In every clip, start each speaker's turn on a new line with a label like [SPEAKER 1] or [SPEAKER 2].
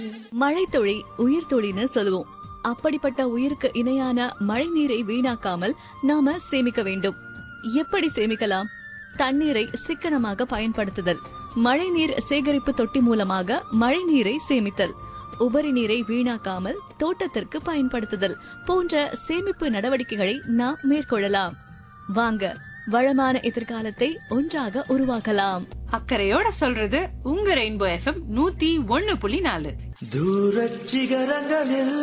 [SPEAKER 1] மழைத்துளி உயிர் துளின்னு சொல்லுவோம் அப்படிப்பட்ட உயிருக்கு இணையான மழை நீரை வீணாக்காமல் நாம சேமிக்க வேண்டும் எப்படி சேமிக்கலாம் தண்ணீரை சிக்கனமாக பயன்படுத்துதல் மழைநீர் சேகரிப்பு தொட்டி மூலமாக மழை நீரை சேமித்தல் உபரி நீரை வீணாக்காமல் தோட்டத்திற்கு பயன்படுத்துதல் போன்ற சேமிப்பு நடவடிக்கைகளை நாம் மேற்கொள்ளலாம் வாங்க வளமான எதிர்காலத்தை ஒன்றாக உருவாக்கலாம்
[SPEAKER 2] அக்கறையோட சொல்றது உங்க ரெயின்போ எஃப்எம் நூத்தி ஒண்ணு புள்ளி நாலு
[SPEAKER 3] தூரச் சிகரங்களில்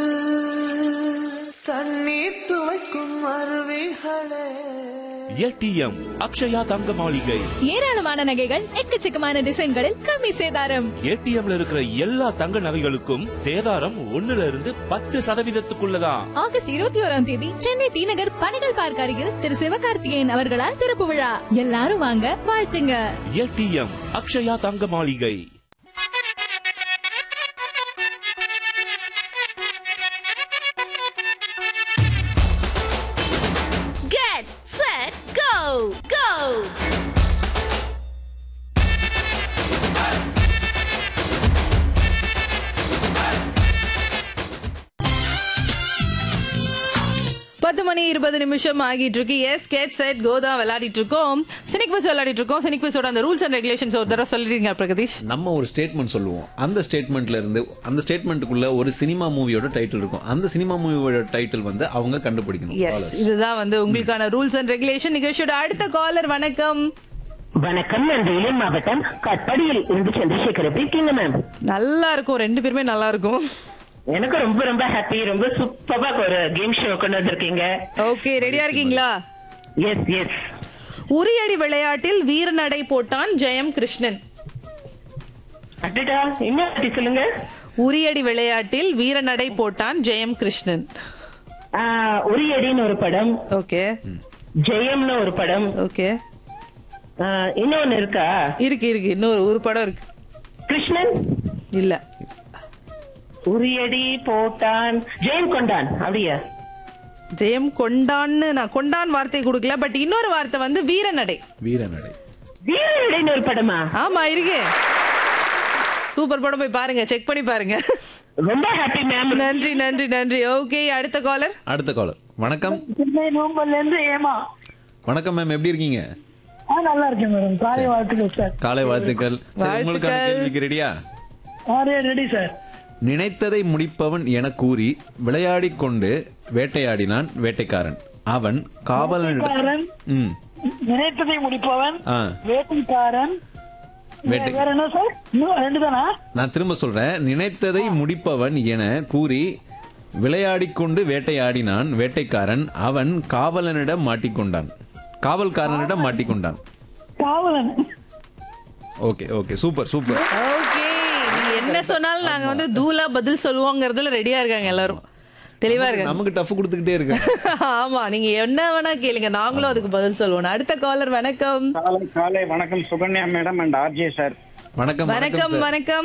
[SPEAKER 3] தண்ணீர் துவைக்கும் அருவிகளே
[SPEAKER 4] ஏடிஎம் அக்ஷயா தங்க மாளிகை
[SPEAKER 5] ஏராளமான நகைகள் எக்கச்சக்கமான டிசைன்களில் கம்மி சேதாரம்
[SPEAKER 4] ஏடிஎம்ல இருக்கிற எல்லா தங்க நகைகளுக்கும் சேதாரம் ஒண்ணுல இருந்து பத்து சதவீதத்துக்குள்ளதான்
[SPEAKER 5] ஆகஸ்ட் இருபத்தி ஓராம் தேதி சென்னை டி நகர் பணிகள் பார்க் அருகில் திரு சிவகார்த்திகேயன் அவர்களால் திறப்பு விழா எல்லாரும் வாங்க வாழ்த்துங்க
[SPEAKER 4] ஏடிஎம் அக்ஷயா தங்க மாளிகை
[SPEAKER 5] Get set go go
[SPEAKER 6] பத்து மணி இருபது நிமிஷம் ஆகிட்டு இருக்கு எஸ் கேட் செட் கோதா விளையாடிட்டு இருக்கோம் சினிக் பஸ் விளையாடிட்டு இருக்கோம் சினிக் பஸோட அந்த ரூல்ஸ் அண்ட் ரெகுலேஷன்ஸ் ஒரு தடவை சொல்லிடுங்க பிரகதீஷ்
[SPEAKER 7] நம்ம ஒரு ஸ்டேட்மெண்ட் சொல்லுவோம் அந்த ஸ்டேட்மெண்ட்ல இருந்து அந்த ஸ்டேட்மெண்ட்டுக்குள்ள ஒரு சினிமா மூவியோட டைட்டில் இருக்கும் அந்த சினிமா மூவியோட டைட்டில் வந்து அவங்க கண்டுபிடிக்கணும்
[SPEAKER 6] எஸ்
[SPEAKER 7] callers.
[SPEAKER 6] இதுதான் வந்து உங்களுக்கான ரூல்ஸ் அண்ட் ரெகுலேஷன் நிகழ்ச்சியோட அடுத்த காலர் வணக்கம்
[SPEAKER 8] வணக்கம் நான் வேலூர் மாவட்டம் கட்படியில் இருந்து சந்திரசேகர் எப்படி இருக்கீங்க மேம்
[SPEAKER 6] நல்லா இருக்கும் ரெண்டு பேருமே நல்லா இருக்கும்
[SPEAKER 8] எனக்கு ரொம்ப ரொம்ப ஹாப்பி ரொம்ப சூப்பரா ஒரு கேம் ஷோ கொண்டு வந்திருக்கீங்க
[SPEAKER 6] ஓகே ரெடியா இருக்கீங்களா
[SPEAKER 8] எஸ் எஸ்
[SPEAKER 6] உரியடி விளையாட்டில் வீரநடை போட்டான் ஜெயம் கிருஷ்ணன்
[SPEAKER 8] அடடா என்ன பத்தி சொல்லுங்க
[SPEAKER 6] உரியடி விளையாட்டில் வீரநடை போட்டான் ஜெயம் கிருஷ்ணன்
[SPEAKER 8] ஆஹ், உரியடின்னு ஒரு படம்
[SPEAKER 6] ஓகே
[SPEAKER 8] ஜெயம்னு ஒரு படம்
[SPEAKER 6] ஓகே
[SPEAKER 8] ஆஹ், இன்னொன்னு இருக்கா
[SPEAKER 6] இருக்கு இருக்கு இன்னொரு ஒரு படம் இருக்கு
[SPEAKER 8] கிருஷ்ணன்
[SPEAKER 6] இல்ல
[SPEAKER 8] உரியடி போட்டான் ஜெயம் கொண்டான் அப்படியா
[SPEAKER 6] ஜெயம் கொண்டான்னு நான் கொண்டான் வார்த்தை கொடுக்கல பட் இன்னொரு வார்த்தை வந்து வீரநடை
[SPEAKER 7] வீரநடை
[SPEAKER 8] வீரநடைன்னு ஒரு படமா
[SPEAKER 6] ஆமா இருக்கு சூப்பர் படம் போய் பாருங்க செக் பண்ணி பாருங்க
[SPEAKER 8] ரொம்ப ஹாப்பி மேம்
[SPEAKER 6] நன்றி நன்றி நன்றி ஓகே அடுத்த காலர்
[SPEAKER 7] அடுத்த காலர் வணக்கம்
[SPEAKER 8] நோம்பல்ல இருந்து ஏமா
[SPEAKER 7] வணக்கம் மேம் எப்படி இருக்கீங்க
[SPEAKER 8] நல்லா இருக்கேன் மேடம் காலை வாழ்த்துக்கள் சார்
[SPEAKER 7] காலை வாழ்த்துக்கள் சரி, உங்களுக்கான
[SPEAKER 6] வாழ்த்துக்கள்.
[SPEAKER 7] கேள்விக்கு ரெடியா
[SPEAKER 8] ஆரே ரெடி சார்
[SPEAKER 7] நினைத்ததை முடிப்பவன் என கூறி விளையாடிக் கொண்டு வேட்டையாடினான் வேட்டைக்காரன் அவன் காவலனிடம் ம்
[SPEAKER 8] நினைத்ததை முடிப்பவன்
[SPEAKER 7] ஆ
[SPEAKER 8] வேட்டைக்காரன்
[SPEAKER 7] வேட்டை
[SPEAKER 8] வேற என்ன சார் இன்னும் ரெண்டு தானா
[SPEAKER 7] நான் திரும்ப சொல்றேன் நினைத்ததை முடிப்பவன் என கூறி விளையாடிக் கொண்டு வேட்டையாடினான் வேட்டைக்காரன் அவன் காவலனிடம் மாட்டிக்கொண்டான் காவல்காரனிடம் மாட்டிக்கொண்டான்
[SPEAKER 8] காவலன்
[SPEAKER 7] okay okay super super
[SPEAKER 6] okay நீ என்ன சொன்னாலும் நாங்க வந்து தூளா பதில் சொல்லுவோங்கிறதுல ரெடியா இருக்காங்க எல்லாரும் தெளிவா இருக்காங்க
[SPEAKER 7] நமக்கு டஃப் கொடுத்துக்கிட்டே இருக்கு
[SPEAKER 6] ஆமா நீங்க என்ன வேணா கேளுங்க நாங்களும் அதுக்கு பதில் சொல்லுவோம் அடுத்த காலர் வணக்கம்
[SPEAKER 9] காலை காலை வணக்கம் Sukanya madam and RJ sir
[SPEAKER 7] வணக்கம்
[SPEAKER 6] வணக்கம்
[SPEAKER 7] sir.
[SPEAKER 6] வணக்கம்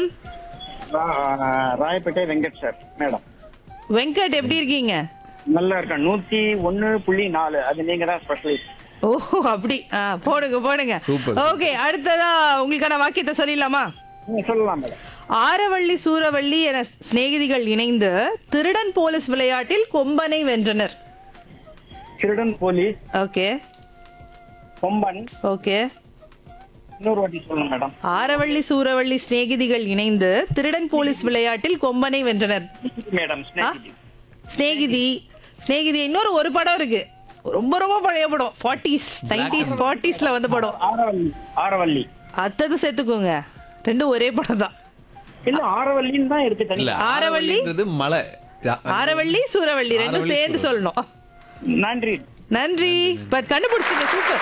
[SPEAKER 9] ராயப்பேட்டை வெங்கட் சார் மேடம்
[SPEAKER 6] வெங்கட் எப்படி இருக்கீங்க
[SPEAKER 9] நல்லா இருக்கேன் நூத்தி ஒன்னு புள்ளி நாலு அது நீங்க தான் ஸ்பெஷலிஸ்ட்
[SPEAKER 6] ஓ அப்படி ஆ, போடுங்க போடுங்க
[SPEAKER 7] Super.
[SPEAKER 6] ஓகே அடுத்ததா உங்களுக்கான வாக்கியத்தை சொல்லிடலாமா
[SPEAKER 9] சொல்லலாம் மேடம்
[SPEAKER 6] ஆரவள்ளி சூரவள்ளி என சிநேகிதிகள் இணைந்து திருடன் போலீஸ் விளையாட்டில் கொம்பனை வென்றனர்
[SPEAKER 9] திருடன் போலீஸ்
[SPEAKER 6] ஓகே
[SPEAKER 9] கொம்பன்
[SPEAKER 6] ஓகே
[SPEAKER 9] இன்னொரு வாட்டி சொல்லுங்க மேடம்
[SPEAKER 6] ஆரவள்ளி சூரவள்ளி சிநேகிதிகள் இணைந்து திருடன் போலீஸ் விளையாட்டில் கொம்பனை வென்றனர்
[SPEAKER 9] மேடம்
[SPEAKER 6] ஆ? சிநேகிதி சிநேகிதி இன்னொரு ஒரு படம் இருக்கு ரொம்ப ரொம்ப பழைய படம் ஃபார்ட்டிஸ் நைன்டிஸ் ஃபார்ட்டிஸ்ல வந்த படம்
[SPEAKER 9] ஆரவல்லி ஆரவல்லி
[SPEAKER 6] அத்தது சேர்த்துக்கோங்க ரெண்டும் ஒரே படம் தான்
[SPEAKER 9] இல்ல ஆரவல்லின்னு தான் இருக்கு
[SPEAKER 7] இல்ல
[SPEAKER 9] தனியா
[SPEAKER 6] ஆரவள்ளி?
[SPEAKER 7] ஆரவல்லின்றது மலை
[SPEAKER 6] ஆரவள்ளி சூரவள்ளி ரெண்டும்
[SPEAKER 7] ஆரவள்ளி,
[SPEAKER 6] சேர்ந்து சொல்லணும்
[SPEAKER 9] நன்றி
[SPEAKER 6] நன்றி பட் கண்டுபிடிச்சிங்க சூப்பர்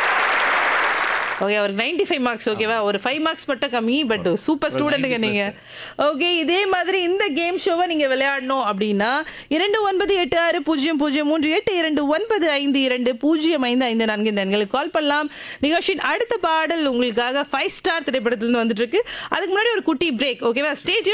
[SPEAKER 6] ஓகே அவருக்கு நைன்டி ஃபைவ் மார்க்ஸ் ஓகேவா ஒரு ஃபைவ் மார்க்ஸ் மட்டும் கம்மி பட் சூப்பர் ஸ்டூடெண்ட்டுங்க நீங்க ஓகே இதே மாதிரி இந்த கேம் ஷோவை நீங்க விளையாடணும் அப்படின்னா இரண்டு ஒன்பது எட்டு ஆறு பூஜ்ஜியம் பூஜ்ஜியம் மூன்று எட்டு இரண்டு ஒன்பது ஐந்து இரண்டு பூஜ்ஜியம் ஐந்து ஐந்து நான்கு இந்த எண்களுக்கு கால் பண்ணலாம் நிகழ்ச்சியின் அடுத்த பாடல் உங்களுக்காக ஃபைவ் ஸ்டார் திரைப்படத்திலிருந்து வந்துட்டு இருக்கு அதுக்கு முன்னாடி ஒரு குட்டி பிரேக் ஓகேவா ஸ்டேஜ்